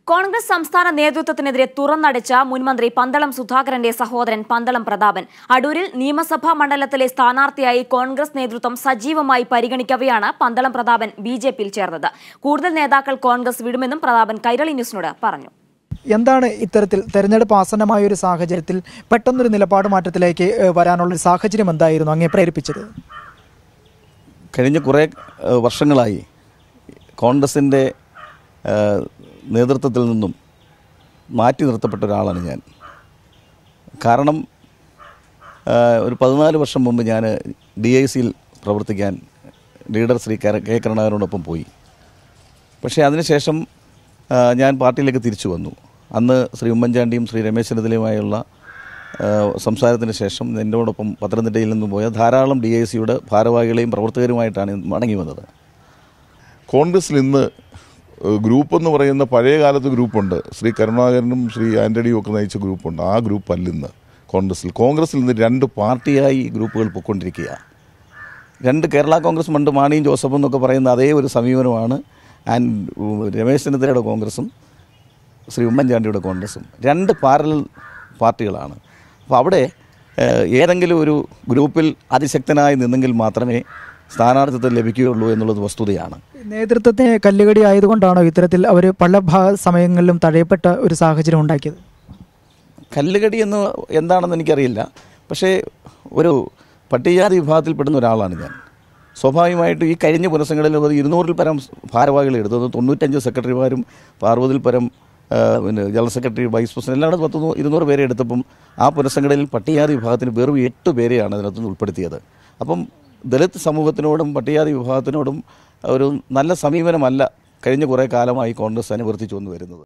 കോൺഗ്രസ് സംസ്ഥാന നേതൃത്വത്തിനെതിരെ തുറന്നടിച്ച മുൻമന്ത്രി പന്തളം സുധാകരന്റെ സഹോദരൻ പന്തളം പ്രതാപൻ അടൂരിൽ നിയമസഭാ മണ്ഡലത്തിലെ സ്ഥാനാർത്ഥിയായി കോൺഗ്രസ് നേതൃത്വം സജീവമായി പരിഗണിക്കവെയാണ് പന്തളം പ്രതാപൻ ബി ജെ പിയിൽ ചേർന്നത് കൂടുതൽ നേതാക്കൾ കോൺഗ്രസ് വിടുമെന്നും പ്രതാപൻ കൈരളി ന്യൂസിനോട് പറഞ്ഞു എന്താണ് ഇത്തരത്തിൽ തെരഞ്ഞെടുപ്പ് ആസന്നമായ ഒരു സാഹചര്യത്തിൽ പെട്ടെന്നൊരു നിലപാട് മാറ്റത്തിലേക്ക് ഏഹ്, വരാനുള്ള ഒരു സാഹചര്യം എന്തായിരുന്നു അങ്ങേ പ്രേരിപ്പിച്ചത് കഴിഞ്ഞ കുറേ ഏഹ്, വർഷങ്ങളായി കോൺഗ്രസിൻ്റെ ഏഹ്, നേതൃത്വത്തിൽ നിന്നും മാറ്റി നിർത്തപ്പെട്ട ഒരാളാണ് ഞാൻ കാരണം ഏഹ്, ഒരു പതിനാല് വർഷം മുമ്പ് ഞാൻ ഡി ഐ സിയിൽ പ്രവർത്തിക്കാൻ ലീഡർ ശ്രീ കര- കെ കരുണാകരനോടൊപ്പം പോയി പക്ഷേ അതിനുശേഷം ആ, ഞാൻ പാർട്ടിയിലേക്ക് തിരിച്ചു വന്നു അന്ന് ശ്രീ ഉമ്മൻചാണ്ടിയും ശ്രീ രമേശ് ചെന്നിത്തലയുമായുള്ള ആ, സംസാരത്തിന് ശേഷം എന്നോടൊപ്പം പത്തനംതിട്ടയിൽ നിന്ന് പോയ ധാരാളം ഡി ഐ സിയുടെ ഭാരവാഹികളെയും പ്രവർത്തകരുമായിട്ടാണ് മടങ്ങി വന്നത് കോൺഗ്രസിൽ ഇന്ന് ഏഹ്, ഗ്രൂപ്പ് എന്ന് പറയുന്ന പഴയ കാലത്ത് ഗ്രൂപ്പുണ്ട് ശ്രീ കരുണാകരനും ശ്രീ ആന്റണിയും ഒക്കെ നയിച്ച ഗ്രൂപ്പുണ്ട് ആ ഗ്രൂപ്പ് അല്ല ഇന്ന് കോൺഗ്രസിൽ കോൺഗ്രസിൽ ഇന്ന് രണ്ട് പാർട്ടിയായി ഗ്രൂപ്പുകൾ പൊയ്ക്കൊണ്ടിരിക്കുക രണ്ട് കേരള കോൺഗ്രസ് മണ്ട് മാണിയും ജോസഫും എന്നൊക്കെ പറയുന്ന അതേ ഒരു സമീപനമാണ് ആൻഡ് രമേശ് ചെന്നിത്തലയുടെ കോൺഗ്രസും ശ്രീ ഉമ്മൻചാണ്ടിയുടെ കോൺഗ്രസും രണ്ട് പാരലൽ പാർട്ടികളാണ് അപ്പോൾ അവിടെ ഏഹ്, ഏതെങ്കിലും ഒരു ഗ്രൂപ്പിൽ അതിശക്തനായി നിന്നെങ്കിൽ മാത്രമേ സ്ഥാനാർത്ഥിത്വം ലഭിക്കുകയുള്ളൂ എന്നുള്ളത് വസ്തുതയാണ് നേതൃത്വത്തെ കല്ലുകടി ആയതുകൊണ്ടാണോ ഇത്തരത്തിൽ അവർ പല ഭാ സമയങ്ങളിലും തഴയപ്പെട്ട ഒരു സാഹചര്യം ഉണ്ടാക്കിയത് കല്ലുകടി എന്ന് എന്താണെന്ന് എനിക്കറിയില്ല പക്ഷേ ഒരു പട്ടികജാതി വിഭാഗത്തിൽപ്പെടുന്ന ഒരാളാണ് ഞാൻ സ്വാഭാവികമായിട്ടും ഈ കഴിഞ്ഞ പുനഃസംഘടനയിൽ ഒരു ഇരുന്നൂറിൽ പരം ഭാരവാഹികൾ എടുത്തത് തൊണ്ണൂറ്റഞ്ച് സെക്രട്ടറിമാരും അറുപതിൽ പരം ആ, പിന്നെ ജനറൽ സെക്രട്ടറി വൈസ് പ്രസിഡന്റ് എല്ലാം കൂടെ പത്ത് നൂ- ഇരുന്നൂറ് പേരെ എടുത്തപ്പം ആ പുനഃസംഘടനയിൽ പട്ടികജാതി വിഭാഗത്തിന് വെറും എട്ട് പേരെയാണ് അതിനകത്തുനിന്ന് ഉൾപ്പെടുത്തിയത് അപ്പം ദളിത് സമൂഹത്തിനോടും പട്ടികജാതി വിഭാഗത്തിനോടും ഒരു നല്ല സമീപനമല്ല കഴിഞ്ഞ കുറേ കാലമായി കോൺഗ്രസ് അനുവർത്തിച്ചു വന്നു വരുന്നത്